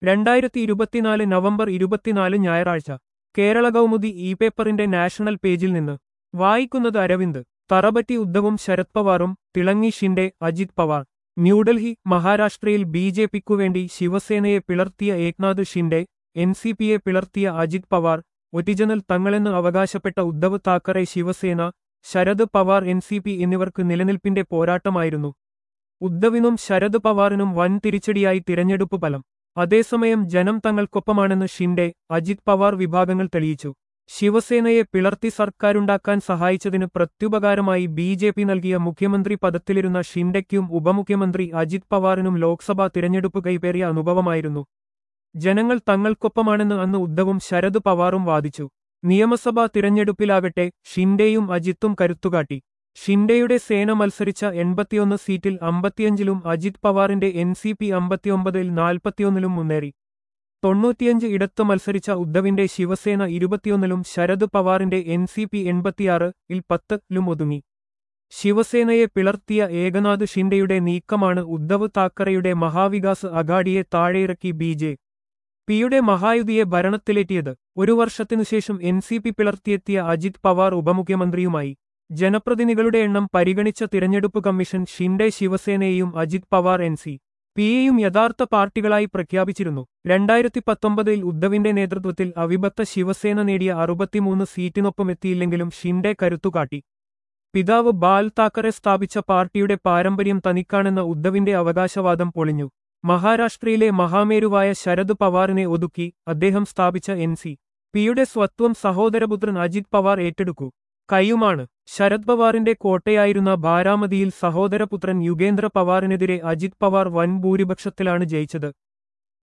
രണ്ടായിരത്തി ഇരുപത്തിനാല് നവംബർ ഇരുപത്തിനാല് ഞായറാഴ്ച കേരള കൗമുദി ഇ പേപ്പറിന്റെ നാഷണൽ പേജിൽ നിന്ന് വായിക്കുന്നത് അരവിന്ദ് തറപറ്റി ഉദ്ധവും ശരത് പവാറും തിളങ്ങി ഷിൻഡെ അജിത് പവാർ ന്യൂഡൽഹി മഹാരാഷ്ട്രയിൽ ബി ജെ പിക്കുവേണ്ടി ശിവസേനയെ പിളർത്തിയ ഏക്നാഥ് ഷിൻഡെ എൻ സി പിയെ പിളർത്തിയ അജിത് പവാർ ഒറ്റിജനൽ തങ്ങളെന്ന് അവകാശപ്പെട്ട Uddhav Thackeray Shiv Sena Sharad Pawar N C P എന്നിവർക്ക് നിലനിൽപ്പിന്റെ പോരാട്ടമായിരുന്നു ഉദ്ധവിനും ശരത് പവാറിനും വൻ തിരിച്ചടിയായി തിരഞ്ഞെടുപ്പ് ഫലം അതേസമയം ജനം തങ്ങൾക്കൊപ്പമാണെന്ന് ഷിൻഡെ അജിത് പവാർ വിഭാഗങ്ങൾ തെളിയിച്ചു ശിവസേനയെ പിളർത്തി സർക്കാരുണ്ടാക്കാൻ സഹായിച്ചതിന് പ്രത്യുപകാരമായി ബി ജെ പി നൽകിയ മുഖ്യമന്ത്രി പദത്തിലിരുന്ന ഷിൻഡയ്ക്കും ഉപമുഖ്യമന്ത്രി അജിത് പവാറിനും ലോക്സഭാ തിരഞ്ഞെടുപ്പ് കൈപ്പേറിയ അനുഭവമായിരുന്നു ജനങ്ങൾ തങ്ങൾക്കൊപ്പമാണെന്ന് അന്ന് ഉദ്ധവും ശരത് പവാറും വാദിച്ചു നിയമസഭാ തിരഞ്ഞെടുപ്പിലാകട്ടെ ഷിൻഡെയും അജിത്തും കരുത്തുകാട്ടി ഷിൻഡെയുടെ സേന മത്സരിച്ച എൺപത്തിയൊന്ന് സീറ്റിൽ അമ്പത്തിയഞ്ചിലും അജിത് പവാറിന്റെ എൻ സി പി അമ്പത്തിയൊമ്പതിൽ നാൽപ്പത്തിയൊന്നിലും മുന്നേറി തൊണ്ണൂറ്റിയഞ്ച് ഇടത്ത് മത്സരിച്ച ഉദ്ധവിന്റെ ശിവസേന ഇരുപത്തിയൊന്നിലും ശരത് പവാറിന്റെ എൻ സി പി എൺപത്തിയാറ് ഇൽ പത്തിലും ഒതുങ്ങി ശിവസേനയെ പിളർത്തിയ ഏകനാഥ് ഷിൻഡെയുടെ നീക്കമാണ് ഉദ്ധവ് താക്കറെയുടെ മഹാവികാസ് അഘാഡിയെ താഴെയിറക്കി ബി ജെ പിയുടെ മഹായുതിയെ ഭരണത്തിലേറ്റിയത് ഒരു വർഷത്തിനുശേഷം എൻ സി പി പിളർത്തിയെത്തിയ അജിത് പവാർ ഉപമുഖ്യമന്ത്രിയുമായി ജനപ്രതിനിധികളുടെ എണ്ണം പരിഗണിച്ച തിരഞ്ഞെടുപ്പ് കമ്മീഷൻ ഷിൻഡെ ശിവസേനയെയും അജിത് പവാർ എൻ സി പിയെയും യഥാർത്ഥ പാർട്ടികളായി പ്രഖ്യാപിച്ചിരുന്നു രണ്ടായിരത്തി പത്തൊമ്പതിൽ ഉദ്ധവിന്റെ നേതൃത്വത്തിൽ അവിഭക്ത ശിവസേന നേടിയ അറുപത്തിമൂന്ന് സീറ്റിനൊപ്പമെത്തിയില്ലെങ്കിലും ഷിൻഡെ കരുത്തുകാട്ടി പിതാവ് ബാൽ താക്കറെ സ്ഥാപിച്ച പാർട്ടിയുടെ പാരമ്പര്യം തനിക്കാണെന്ന ഉദ്ധവിന്റെ അവകാശവാദം പൊളിഞ്ഞു മഹാരാഷ്ട്രയിലെ മഹാമേരുവായ ശരത് പവാറിനെ ഒതുക്കി അദ്ദേഹം സ്ഥാപിച്ച എൻ സി പിയുടെ സ്വത്വം സഹോദരപുത്രൻ അജിത് പവാർ ഏറ്റെടുക്കൂ കയ്യുമാണ് ശരത് പവാറിന്റെ കോട്ടയായിരുന്ന ബാരാമതിയിൽ സഹോദരപുത്രൻ യുഗേന്ദ്ര പവാറിനെതിരെ അജിത് പവാർ വൻ ഭൂരിപക്ഷത്തിലാണ് ജയിച്ചത്